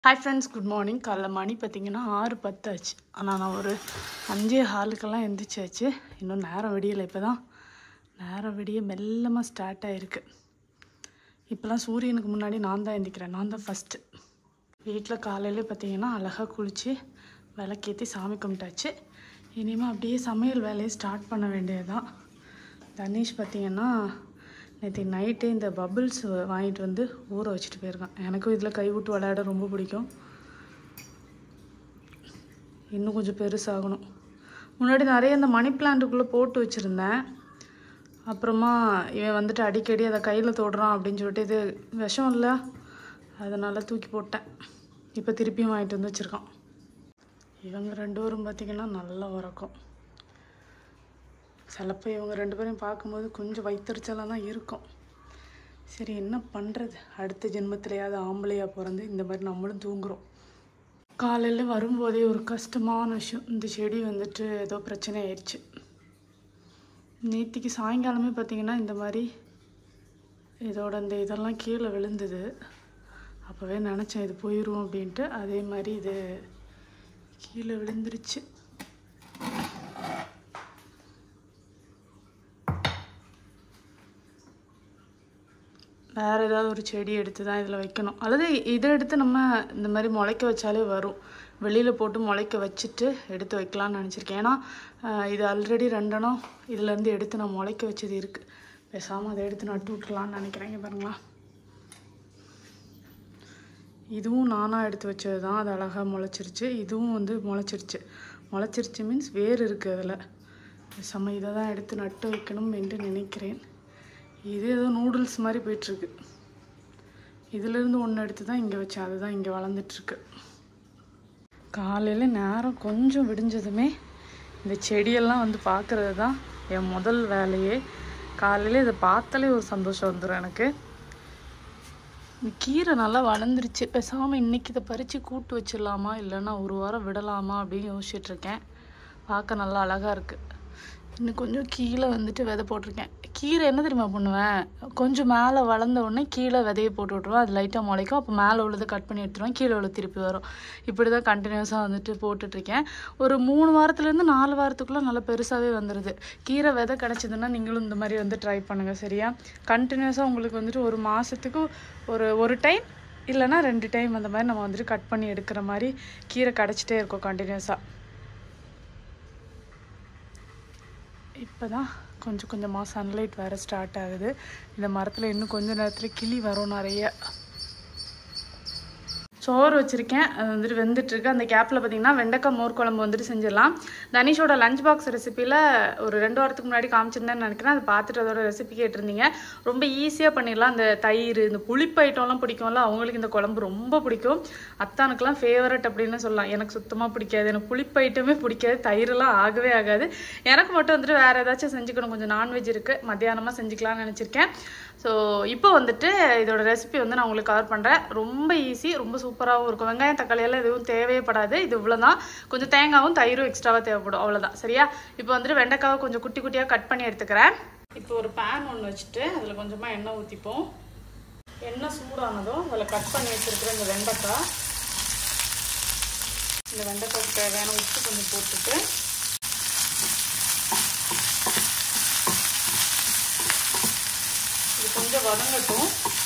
Hi friends good morning காலைல மணி பார்த்தீங்கன்னா ஆறு பத்தாச்சு ஆனால் நான் ஒரு அஞ்சே ஹாலுக்கெல்லாம் எந்திரிச்சாச்சு இன்னும் நேரம் விடியலை இப்போ தான் நேரம் விடிய மெல்லமாக ஸ்டார்ட் ஆகிருக்கு இப்போலாம் சூரியனுக்கு முன்னாடி நான் தான் எந்திக்கிறேன் நான் தான் ஃபஸ்ட்டு வீட்டில் காலையிலே பார்த்தீங்கன்னா அழகாக குளித்து விளக்கேற்றி சாமி கும்பிட்டாச்சு இனிமேல் அப்படியே சமையல் வேலையை ஸ்டார்ட் பண்ண வேண்டியதுதான் தனீஷ் பார்த்தீங்கன்னா நேற்று நைட்டே இந்த பபிள்ஸ் வாங்கிட்டு வந்து ஊற வச்சுட்டு போயிருக்கான் எனக்கும் இதில் கை விட்டு விளையாட ரொம்ப பிடிக்கும் இன்னும் கொஞ்சம் பெருசாகணும் முன்னாடி நிறைய இந்த மணி பிளான்ட்டுக்குள்ளே போட்டு வச்சுருந்தேன் அப்புறமா இவன் வந்துட்டு அடிக்கடி அதை கையில் தொடுறான் அப்படின்னு சொல்லிட்டு இது விஷம் இல்லை அதனால் தூக்கி போட்டேன் இப்போ திருப்பியும் வாங்கிட்டு வந்து வச்சுருக்கான் இவங்க ரெண்டு பேரும் பார்த்திங்கன்னா நல்லா உறக்கம் சிலப்போ இவங்க ரெண்டு பேரையும் பார்க்கும்போது கொஞ்சம் வயிற்றுச்சலாக தான் இருக்கும் சரி என்ன பண்ணுறது அடுத்த ஜென்மத்திலேயாவது ஆம்பளையாக பிறந்து இந்த மாதிரி நம்மளும் தூங்குறோம் காலையில் வரும்போதே ஒரு கஷ்டமான விஷயம் இந்த செடி வந்துட்டு ஏதோ பிரச்சனை ஆயிடுச்சு நேற்றுக்கு சாயங்காலமே பார்த்தீங்கன்னா இந்த மாதிரி இதோட இந்த இதெல்லாம் கீழே விழுந்தது அப்போவே நினச்சேன் இது போயிடும் அப்படின்ட்டு அதே மாதிரி இது கீழே விழுந்துருச்சு வேறு ஏதாவது ஒரு செடி எடுத்து தான் இதில் வைக்கணும் அல்லது இதை எடுத்து நம்ம இந்த மாதிரி முளைக்க வச்சாலே வரும் வெளியில் போட்டு முளைக்க வச்சுட்டு எடுத்து வைக்கலாம்னு நினச்சிருக்கேன் ஏன்னா ஆஹ், இது ஆல்ரெடி ரெண்டனம் இதுலேருந்து எடுத்து நான் முளைக்க வச்சது இருக்குது பேசாமல் அதை எடுத்து நட்டு விட்டுலான்னு நினைக்கிறேன் இங்க பாருங்களா இதுவும் நானாக எடுத்து வச்சது தான் அது அழகாக முளைச்சிருச்சு இதுவும் வந்து முளைச்சிருச்சு முளைச்சிருச்சு மீன்ஸ் வேர் இருக்குது அதில் பேசாமல் இதை தான் எடுத்து நட்டு வைக்கணும் என்று நினைக்கிறேன் இது ஏதோ நூடுல்ஸ் மாதிரி போயிட்டுருக்கு இதிலேருந்து ஒன்று எடுத்து தான் இங்கே வச்சேன் அதுதான் இங்கே வளர்ந்துட்டுருக்கு காலையில் நேரம் கொஞ்சம் விடிஞ்சதுமே இந்த செடியெல்லாம் வந்து பார்க்குறது தான் என் முதல் வேலையே காலையில் இதை பார்த்தாலே ஒரு சந்தோஷம் வந்துடும் எனக்கு இந்த கீரை நல்லா வளர்ந்துருச்சு பேசாமல் இன்னைக்கு இதை பறித்து கூட்டு வச்சிடலாமா இல்லைன்னா ஒரு வாரம் விடலாமா அப்படின்னு யோசிச்சுட்டு இருக்கேன் பார்க்க நல்லா அழகாக இருக்குது இன்னும் கொஞ்சம் கீழே வந்துட்டு விதை போட்டிருக்கேன் கீரை என்ன தெரியுமா பண்ணுவேன் கொஞ்சம் மேலே வளர்ந்த உடனே கீழே விதையை போட்டு விட்ருவேன் அது லைட்டாக முளைக்கும் அப்போ மேலே உள்ளதை கட் பண்ணி எடுத்துருவேன் கீழே உள்ள திருப்பி வரும் இப்படி தான் கண்டினியூஸாக வந்துட்டு போட்டுட்ருக்கேன் ஒரு மூணு வாரத்துலேருந்து நாலு வாரத்துக்குள்ளே நல்லா பெருசாகவே வந்துடுது கீரை விதை கிடச்சிதுன்னா நீங்களும் இந்த மாதிரி வந்து ட்ரை பண்ணுங்கள் சரியா கண்டினியூஸாக உங்களுக்கு வந்துட்டு ஒரு மாதத்துக்கு ஒரு ஒரு டைம் இல்லைன்னா ரெண்டு டைம் அந்த மாதிரி நம்ம வந்துட்டு கட் பண்ணி எடுக்கிற மாதிரி கீரை கிடச்சிட்டே இருக்கும் கண்டினியூஸாக இப்போ தான் கொஞ்சம் கொஞ்சமாக சன்லைட் வர ஸ்டார்ட் ஆகுது இந்த மரத்தில் இன்னும் கொஞ்ச நேரத்தில் கிளி வரும் நிறைய சோறு வச்சுருக்கேன் அது வந்துட்டு வெந்துட்டுருக்கு அந்த கேப்பில் பார்த்தீங்கன்னா வெண்டைக்காய் மோர் குழம்பு வந்துட்டு செஞ்சிடலாம் தனிஷோட லஞ்ச் பாக்ஸ் ரெசிப்பியில் ஒரு ரெண்டு வாரத்துக்கு முன்னாடி காமிச்சிருந்தேன்னு நினைக்கிறேன் அதை பார்த்துட்டு அதோட ரெசிபி கேட்டிருந்தீங்க ரொம்ப ஈஸியாக பண்ணிடலாம் இந்த தயிர் இந்த புளிப்பு ஐட்டம்லாம் பிடிக்கும்ல அவங்களுக்கு இந்த குழம்பு ரொம்ப பிடிக்கும் அத்தானுக்கெல்லாம் ஃபேவரட் அப்படின்னு சொல்லலாம் எனக்கு சுத்தமாக பிடிக்காது எனக்கு புளிப்பு ஐட்டமே பிடிக்காது தயிரெல்லாம் ஆகவே ஆகாது எனக்கு மட்டும் வந்துட்டு வேறு ஏதாச்சும் செஞ்சுக்கணும் கொஞ்சம் நான்வெஜ் இருக்குது மத்தியானமாக செஞ்சுக்கலாம்னு நினச்சிருக்கேன் ஸோ இப்போ வந்துட்டு இதோட ரெசிபி வந்து நான் உங்களுக்கு கவர் பண்ணுறேன் ரொம்ப ஈஸி ரொம்ப சூப்பராகவும் இருக்கும் வெங்காயம் தக்காளி எல்லாம் எதுவும் தேவையே படாது இது இவ்வளோதான் கொஞ்சம் தேங்காயும் தயிரும் எக்ஸ்ட்ராவாக தேவைப்படும் அவ்வளோதான் சரியா இப்போ வந்துட்டு வெண்டைக்காவை கொஞ்சம் குட்டி குட்டியாக கட் பண்ணி எடுத்துக்கிறேன் இப்போ ஒரு பேன் ஒன்று வச்சுட்டு அதில் கொஞ்சமாக எண்ணெய் ஊற்றிப்போம் எண்ணெய் சூடானதும் அதில் கட் பண்ணி வச்சுருக்கிற இந்த வெண்டைக்காய் இந்த வெண்டைக்காய்க்கு தேவையான உப்பு கொஞ்சம் போட்டுட்டு இது கொஞ்சம் வதங்கட்டும்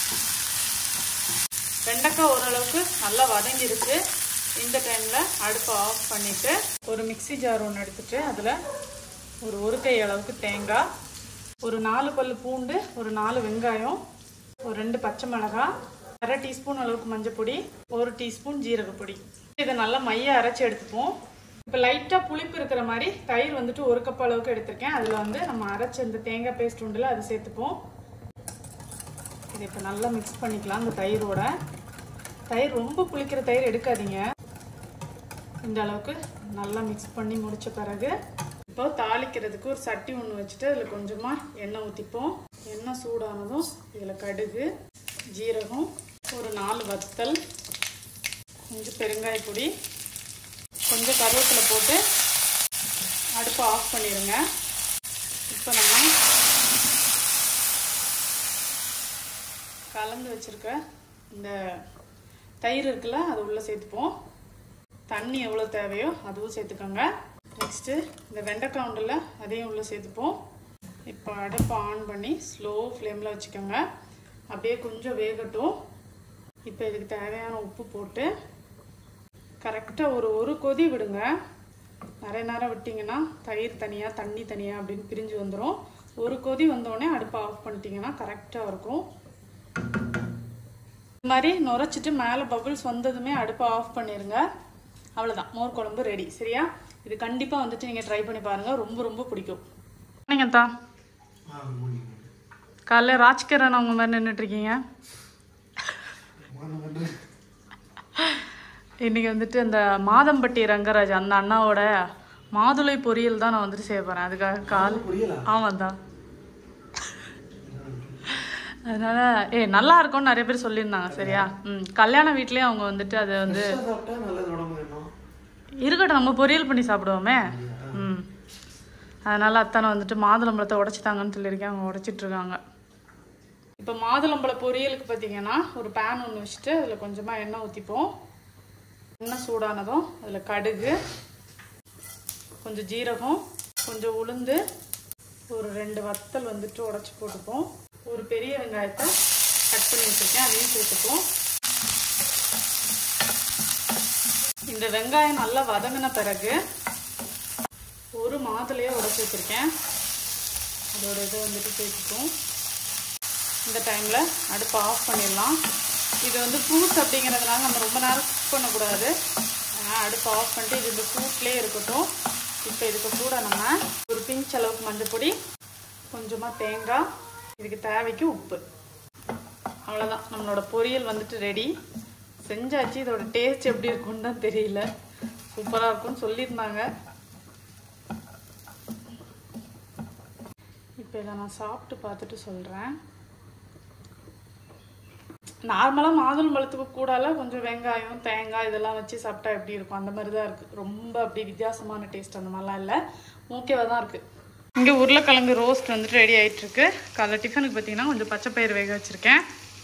வெண்டைக்காய் ஓரளவுக்கு நல்லா வதங்கிருக்கு இந்த டைமில் அடுப்பை ஆஃப் பண்ணிவிட்டு ஒரு மிக்ஸி ஜார் ஒன்று எடுத்துட்டு அதில் ஒரு ஒரு கை அளவுக்கு தேங்காய் ஒரு நாலு பல்லு பூண்டு ஒரு நாலு வெங்காயம் ஒரு ரெண்டு பச்சை மிளகாய் அரை டீஸ்பூன் அளவுக்கு மஞ்சள் பொடி ஒரு டீஸ்பூன் ஜீரகப்பொடி இதை நல்லா மைய அரைச்சி எடுத்துப்போம் இப்போ லைட்டாக புளிப்பு இருக்கிற மாதிரி தயிர் வந்துட்டு ஒரு கப் அளவுக்கு எடுத்திருக்கேன் அதில் வந்து நம்ம அரைச்ச இந்த தேங்காய் பேஸ்ட் உண்டில் அது சேர்த்துப்போம் இதை இப்போ நல்லா மிக்ஸ் பண்ணிக்கலாம் இந்த தயிரோட தயிர் ரொம்ப புளிக்கிற தயிர் எடுக்காதீங்க இந்த அளவுக்கு நல்லா மிக்ஸ் பண்ணி முடிச்ச பிறகு இப்போ தாளிக்கிறதுக்கு ஒரு சட்டி ஒன்று வச்சுட்டு அதில் கொஞ்சமாக எண்ணெய் ஊற்றிப்போம் எண்ணெய் சூடானதும் இதில் கடுகு ஜீரகம் ஒரு நாலு வத்தல் கொஞ்சம் பெருங்காய பொடி கொஞ்சம் கருவேப்பிலை போட்டு அடுப்பை ஆஃப் பண்ணிடுங்க இப்போ நம்ம கலந்து வச்சுருக்க இந்த தயிர் இருக்குல்ல அது உள்ளே சேர்த்துப்போம் தண்ணி எவ்வளோ தேவையோ அதுவும் சேர்த்துக்கோங்க நெக்ஸ்ட்டு இந்த வெண்டைக்காய் உண்டுல அதையும் உள்ளே சேர்த்துப்போம் இப்போ அடுப்பை ஆன் பண்ணி ஸ்லோ ஃப்ளேமில் வச்சுக்கோங்க அப்படியே கொஞ்சம் வேகட்டும் இப்போ இதுக்கு தேவையான உப்பு போட்டு கரெக்டாக ஒரு ஒரு கொதி விடுங்க நிறைய நேரம் விட்டிங்கன்னா தயிர் தனியாக தண்ணி தனியாக அப்படின்னு பிரிஞ்சு வந்துடும் ஒரு கொதி வந்தோடனே அடுப்பை ஆஃப் பண்ணிட்டீங்கன்னா கரெக்டாக இருக்கும் இது மாதிரி நுரைச்சிட்டு மேலே பபுள்ஸ் வந்ததுமே அடுப்பை ஆஃப் பண்ணிடுங்க அவ்வளோதான் மோர் குழம்பு ரெடி சரியா இது கண்டிப்பாக வந்துட்டு நீங்கள் ட்ரை பண்ணி பாருங்கள் ரொம்ப ரொம்ப பிடிக்கும் நீங்கள் தான் காலைல ராஜ்கிரண் அவங்க மாதிரி நின்றுட்டு இருக்கீங்க இன்னைக்கு வந்துட்டு அந்த மாதம்பட்டி ரங்கராஜ் அந்த அண்ணாவோட மாதுளை பொரியல் தான் நான் வந்துட்டு செய்ய போகிறேன் அதுக்காக கால் ஆமாம் தான் அதனால ஏ நல்லா இருக்கும்னு நிறைய பேர் சொல்லியிருந்தாங்க சரியா ம் கல்யாண வீட்லயே அவங்க வந்துட்டு அது வந்து சாப்பிட்டா நல்லது உடம்பு வேணும் இருக்கட்டும் நம்ம பொரியல் பண்ணி சாப்பிடுவோமே ம் அதனால அத்தானை வந்துட்டு மாதுளம்பழத்தை உடைச்சிட்டாங்கன்னு சொல்லியிருக்கேன் அவங்க உடைச்சிட்டு இருக்காங்க இப்போ மாதுளம்பழ பொரியலுக்கு பார்த்தீங்கன்னா ஒரு பேன் ஒன்று வச்சுட்டு அதில் கொஞ்சமாக எண்ணெய் ஊற்றிப்போம் எண்ணெய் சூடானதும் அதில் கடுகு கொஞ்சம் ஜீரகம் கொஞ்சம் உளுந்து ஒரு ரெண்டு வத்தல் வந்துட்டு உடச்சி போட்டுப்போம் ஒரு பெரிய வெங்காயத்தை கட் பண்ணி வச்சுருக்கேன் அதையும் சேர்த்துப்போம் இந்த வெங்காயம் நல்லா வதங்கின பிறகு ஒரு மாதுளையை உடச்சி வச்சுருக்கேன் அதோட இதை வந்துட்டு சேர்த்துப்போம் இந்த டைமில் அடுப்பை ஆஃப் பண்ணிடலாம் இது வந்து ஃப்ரூட்ஸ் அப்படிங்கிறதுனால நம்ம ரொம்ப நேரம் குக் பண்ணக்கூடாது அதனால் அடுப்பை ஆஃப் பண்ணிட்டு இது இந்த ஃப்ரூட்லேயே இருக்கட்டும் இப்போ இதுக்கு கூட நம்ம ஒரு பிஞ்ச் அளவுக்கு மஞ்சப்பொடி கொஞ்சமாக தேங்காய் இதுக்கு தேவைக்கு உப்பு அவ்வளோதான் நம்மளோட பொரியல் வந்துட்டு ரெடி செஞ்சாச்சு இதோட டேஸ்ட் எப்படி இருக்கும்னு தான் தெரியல சூப்பராக இருக்கும்னு சொல்லியிருந்தாங்க இப்போ இதை நான் சாப்பிட்டு பார்த்துட்டு சொல்கிறேன் நார்மலாக மாதுளம் பழத்துக்கு கூடால கொஞ்சம் வெங்காயம் தேங்காய் இதெல்லாம் வச்சு சாப்பிட்டா எப்படி இருக்கும் அந்த மாதிரி தான் இருக்குது ரொம்ப அப்படி வித்தியாசமான டேஸ்ட் அந்த மாதிரிலாம் இல்லை ஓகேவாக தான் இருக்குது இங்கே உருளைக்கிழங்கு ரோஸ்ட் வந்துட்டு ரெடி ஆயிட்டிருக்கு காலைல டிஃபனுக்கு பார்த்தீங்கன்னா கொஞ்சம் பச்சை பயிர் வேக வச்சுருக்கேன்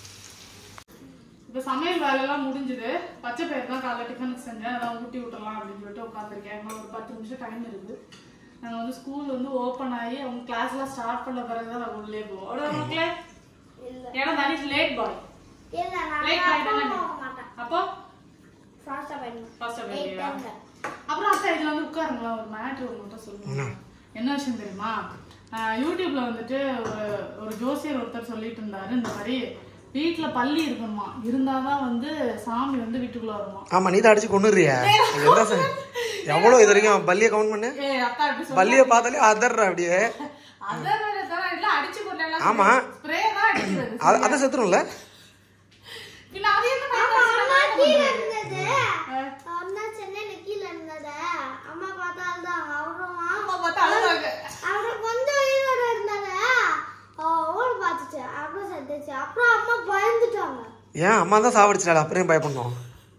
இப்போ சமையல் வேலையெல்லாம் முடிஞ்சுது பச்சை பயிர் தான் காலைல டிஃபனுக்கு செஞ்சேன் அதான் ஊட்டி விட்டலாம் அப்படின்னு சொல்லிட்டு உட்காந்துருக்கேன் இன்னும் ஒரு பத்து நிமிஷம் டைம் இருக்குது நாங்கள் வந்து ஸ்கூல் வந்து ஓப்பன் ஆகி அவங்க கிளாஸ்லாம் ஸ்டார்ட் பண்ண பிறகு தான் நாங்கள் உள்ளே போவோம் அவ்வளோ மக்களே ஏன்னா தனிஷ் லேட் பாய் இல்ல நான் லேட் பாய் தானே போக மாட்டேன் அப்போ ஃபாஸ்டா போயிடணும் ஃபர்ஸ்ட் Eight வேலையா times. அப்புறம் அக்கா இதுல வந்து உட்காருங்களா ஒரு மேட்ரு மட்டும் சொல்லுங்க என்ன விஷயம் தெரியுமா ஆஹ் யூடியூப்ல வந்துட்டு ஒரு ஒரு ஜோசியர் ஒருத்தர் சொல்லிட்டு இருந்தாரு இந்த மாதிரி வீட்டுல பள்ளி இருக்கணுமா இருந்தாதான் வந்து சாமி வந்து வீட்டுக்குள்ள வருமா ஆமா நீ தான் அடிச்சு கொண்டுறியா என்ன சார் எவ்வளவு இது வரைக்கும் பல்லிய கவுண்ட் பண்ணு ஏ அக்கா இப்படி சொல்ல பல்லிய பார்த்தாலே அதர்ற அப்படியே அதான் வேற தவிர இல்ல அடிச்சு கொண்டேன் ஆமா. ஸ்ப்ரே தான் அடிக்கிறது அத- அதை செத்துரும்ல பின்ன அது என்ன ஆமா, பயன்படுத்துறது? அம்மா கீழே இருந்தது அண்ணா சென்னையில கீழே இருந்தது அம்மா பார்த்தால்தான் அவரும் அம்மா பார்த்தா அழுதாங்க. அவரு கொஞ்சம் உயிரோட இருந்தாங்க அவரு பார்த்துச்சு அப்புறம் செத்துச்சு அப்புறம் அம்மா பயந்துட்டாங்க ஏன் அம்மா தான் சாவடிச்சிட்டாள் அப்புறம் ஏன் பயப்படணும்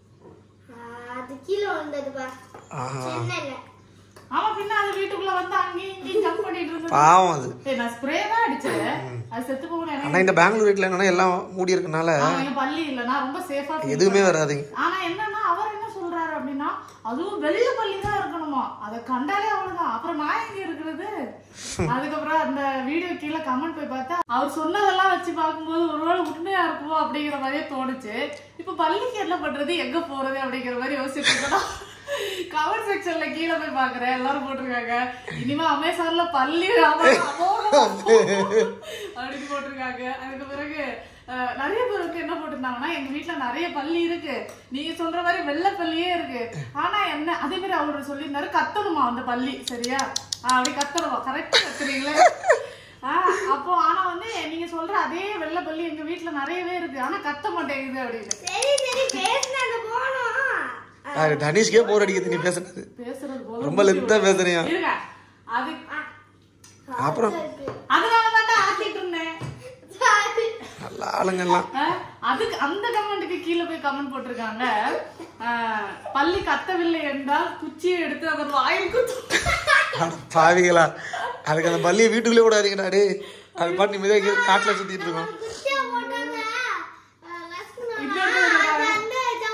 ஆஹ் அது கீழே விழுந்ததுப்பா ஆஹா சென்னையில ஆமா பின்ன அது வீட்டுக்குள்ள வந்து அங்கேயும் இங்கேயும் ஜம்ப் பண்ணிட்டு இருந்தது பாவம் அது ஏய், நான் ஸ்ப்ரே தான் அடிச்சேன் அது செத்து போக எனக்கு ஆனா இந்த பெங்களூர் வீட்ல என்னன்னா எல்லாம் மூடி இருக்கனால ஆமா, என் பள்ளி இல்ல நான் ரொம்ப சேஃபா எதுவுமே வராதுங்க ஆனா என்னன்னா அவர் என்ன சொல்றாரு அப்படின்னா அதுவும் வெளிய பள்ளி தான் இருக்கணுமா அதை கண்டாலே அவ்வளவுதான் அப்புறம் நான் எங்க இருக்கிறது அதுக்கப்புறம் அந்த வீடியோ கீழே கமெண்ட் போய் பார்த்தா அவர் சொன்னதெல்லாம் வச்சு பார்க்கும்போது ஒருவேளை உண்மையா இருக்குமோ அப்படிங்கிற மாதிரியே தோணுச்சு இப்ப பள்ளிக்கு என்ன பண்றது எங்க போறது அப்படிங்கிற மாதிரி யோசிச்சுட்டு இருக்கணும் கமெண்ட் செக்ஷன்ல கீழே போய் பாக்குறேன் எல்லாரும் போட்டிருக்காங்க இனிமே அமேசான்ல பள்ளி ஆமா, அமோகம் அப்படின்னு போட்டிருக்காங்க அதுக்கு பிறகு அஹ், நிறைய பேருக்கு என்ன போட்டிருந்தாங்கன்னா எங்க வீட்ல நிறைய பள்ளி இருக்கு நீங்க சொல்ற மாதிரி வெள்ளை பள்ளியே இருக்கு ஆனா என்ன அதே மாதிரி அவரு சொல்லியிருந்தாரு கத்தணுமா அந்த பள்ளி சரியா ஆஹ், அப்படி கத்தணுமா கரெக்டா கத்துறீங்களே ஆஹ், அப்போ ஆனா வந்து நீங்க சொல்ற அதே வெள்ளை பள்ளி எங்க வீட்ல நிறையவே இருக்கு ஆனா கத்த மாட்டேங்குது அப்படின்னு சரி சரி பேசினது போனோம் யாரு தனிஷ்கே போர் அடிக்குது நீ பேசுறது பேசுறது போல ரொம்ப லென்த்தா பேசுறியா இருங்க அது அப்புறம் அதனால தான் ஆத்திட்டு இருந்தேன் சரி. நல்ல ஆளுங்கெல்லாம் அஹ், அதுக்கு அந்த கமெண்ட்டுக்கு கீழே போய் கமெண்ட் போட்டிருக்காங்க அஹ், பள்ளி கத்தவில்லை என்றால் குச்சியை எடுத்து அவர் வாயில் குத்து அட பாவிகளா அதுக்கு அந்த பள்ளியை வீட்டுக்குள்ளே விடாதீங்கடா டேய் அது பாட்டு நிம்மதியாக இங்க காட்டுல சுத்திட்டு இருக்கோம் குச்சியா போட்டாங்க. அஹ் லட்சுமணன் இன்னொரு அது வந்து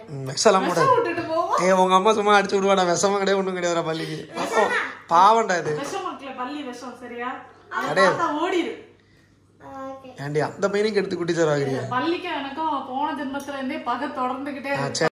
ம், விஷம்லாம் போடாது விட்டுட்டு போவோம் ஏ உங்க அம்மா சும்மா அடிச்சு விடுவாடா விஷமா கிடையாது ஒண்ணும் கிடையாதுடா பள்ளிக்கு பாவம் பாவம்டா இது விஷம் மக்களே பள்ளி விஷம் சரியா அதை கிடையாது. பார்த்தா ஓடிடு ஓகே ஏண்டி அந்த பையனையும் கெடுத்து குட்டி சார் ஆகுறியா பள்ளிக்கும் எனக்கும் போன ஜென்மத்துல இருந்தே பகை தொடர்ந்துகிட்டே இருக்கு